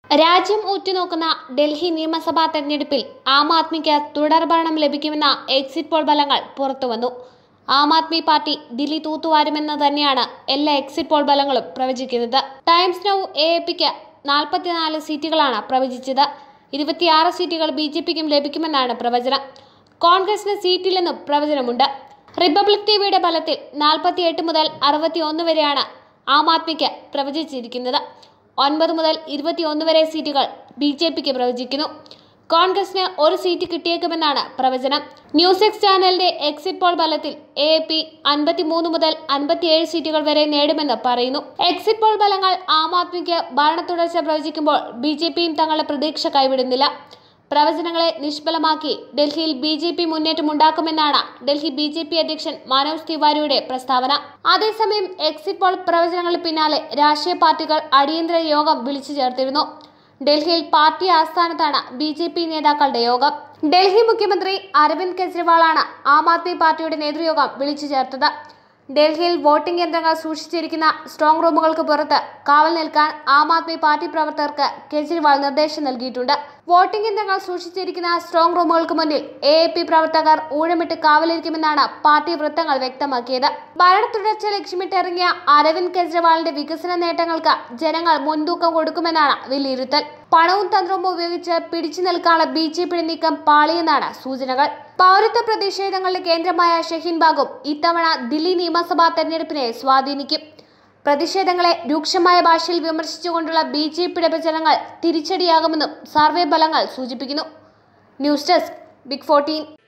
രാജ്യം ഉറ്റുനോക്കുന്ന ഡൽഹി നിയമസഭാ തെരഞ്ഞെടുപ്പിൽ ആം ആദ്മിക്ക് തുടർഭരണം ലഭിക്കുമെന്ന എക്സിറ്റ് പോൾ ഫലങ്ങൾ പുറത്തുവന്നു ആം ആദ്മി പാർട്ടി ദില്ലി തൂത്തുവാരുമെന്ന് തന്നെയാണ് എല്ലാ എക്സിറ്റ് പോൾ ഫലങ്ങളും പ്രവചിക്കുന്നത് ടൈംസ് നൗ എ എ പിക്ക് നാൽപ്പത്തിനാല് സീറ്റുകളാണ് പ്രവചിച്ചത് ഇരുപത്തിയാറ് സീറ്റുകൾ ബി ജെ പിക്കും ലഭിക്കുമെന്നാണ് പ്രവചനം കോൺഗ്രസിന് സീറ്റില്ലെന്നും പ്രവചനമുണ്ട് റിപ്പബ്ലിക് ടിവിയുടെ ഫലത്തിൽ നാൽപ്പത്തിയെട്ട് മുതൽ അറുപത്തി ഒന്ന് വരെയാണ് ആം ആദ്മിക്ക് പ്രവചിച്ചിരിക്കുന്നത് ഒൻപത് മുതൽ ഇരുപത്തിയൊന്ന് വരെ സീറ്റുകൾ ബി ജെ പിക്ക് പ്രവചിക്കുന്നു കോൺഗ്രസിന് ഒരു സീറ്റ് കിട്ടിയേക്കുമെന്നാണ് പ്രവചനം ന്യൂസ് എക്സ് ചാനലിന്റെ എക്സിറ്റ് പോൾ ഫലത്തിൽ എ പി അൻപത്തിമൂന്ന് മുതൽ അൻപത്തിയേഴ് സീറ്റുകൾ വരെ നേടുമെന്ന് പറയുന്നു എക്സിറ്റ് പോൾ ഫലങ്ങൾ ആം ആദ്മിക്ക് ഭരണ തുടർച്ച പ്രവചിക്കുമ്പോൾ ബി ജെ പിയും തങ്ങളുടെ പ്രതീക്ഷ കൈവിടുന്നില്ല പ്രവചനങ്ങളെ നിഷ്ഫലമാക്കി ഡൽഹിയിൽ ബി ജെ പി മുന്നേറ്റമുണ്ടാക്കുമെന്നാണ് ഡൽഹി ബി ജെ പി അധ്യക്ഷൻ മനോജ് തിവാരിയുടെ പ്രസ്താവന അതേസമയം എക്സിറ്റ് പോൾ പ്രവചനങ്ങൾക്ക് പിന്നാലെ രാഷ്ട്രീയ പാർട്ടികൾ അടിയന്തര യോഗം വിളിച്ചു ചേർത്തിരുന്നു ഡൽഹിയിൽ പാർട്ടി ആസ്ഥാനത്താണ് ബി ജെ പി നേതാക്കളുടെ യോഗം ഡൽഹി മുഖ്യമന്ത്രി അരവിന്ദ് കെജ്രിവാളാണ് ആം ആദ്മി പാർട്ടിയുടെ നേതൃയോഗം വിളിച്ചു ചേർത്തത് ഡൽഹിയിൽ വോട്ടിംഗ് യന്ത്രങ്ങൾ സൂക്ഷിച്ചിരിക്കുന്ന സ്ട്രോങ് റൂമുകൾക്ക് പുറത്ത് കാവൽ നിൽക്കാൻ ആം ആദ്മി പാർട്ടി പ്രവർത്തകർക്ക് കെജ്രിവാൾ നിർദ്ദേശം നൽകിയിട്ടുണ്ട് വോട്ടിംഗ് യന്ത്രങ്ങൾ സൂക്ഷിച്ചിരിക്കുന്ന സ്ട്രോങ് റൂമുകൾക്ക് മുന്നിൽ എ എ പി പ്രവർത്തകർ ഊഴമിട്ട് കാവലിരിക്കുമെന്നാണ് പാർട്ടി വൃത്തങ്ങൾ വ്യക്തമാക്കിയത് ഭരണ തുടർച്ച ലക്ഷ്യമിട്ടിറങ്ങിയ അരവിന്ദ് കെജ്രിവാളിന്റെ വികസന നേട്ടങ്ങൾക്ക് ജനങ്ങൾ മുൻതൂക്കം കൊടുക്കുമെന്നാണ് വിലയിരുത്തൽ പണവും തന്ത്രവും ഉപയോഗിച്ച് പിടിച്ചു നിൽക്കാനുള്ള ബി ജെ പിയുടെ നീക്കം പാളിയെന്നാണ് സൂചനകൾ പൗരത്വ പ്രതിഷേധങ്ങളുടെ കേന്ദ്രമായ ഷഹീൻബാഗും ഇത്തവണ ദില്ലി നിയമസഭാ തെരഞ്ഞെടുപ്പിനെ സ്വാധീനിക്കും പ്രതിഷേധങ്ങളെ രൂക്ഷമായ ഭാഷയിൽ വിമർശിച്ചുകൊണ്ടുള്ള ബി ജെ പിയുടെ പ്രചരണങ്ങൾ തിരിച്ചടിയാകുമെന്നും സർവേ ഫലങ്ങൾ സൂചിപ്പിക്കുന്നു ന്യൂസ് ഡെസ്ക് ബിഗ് ഫോർട്ടീൻ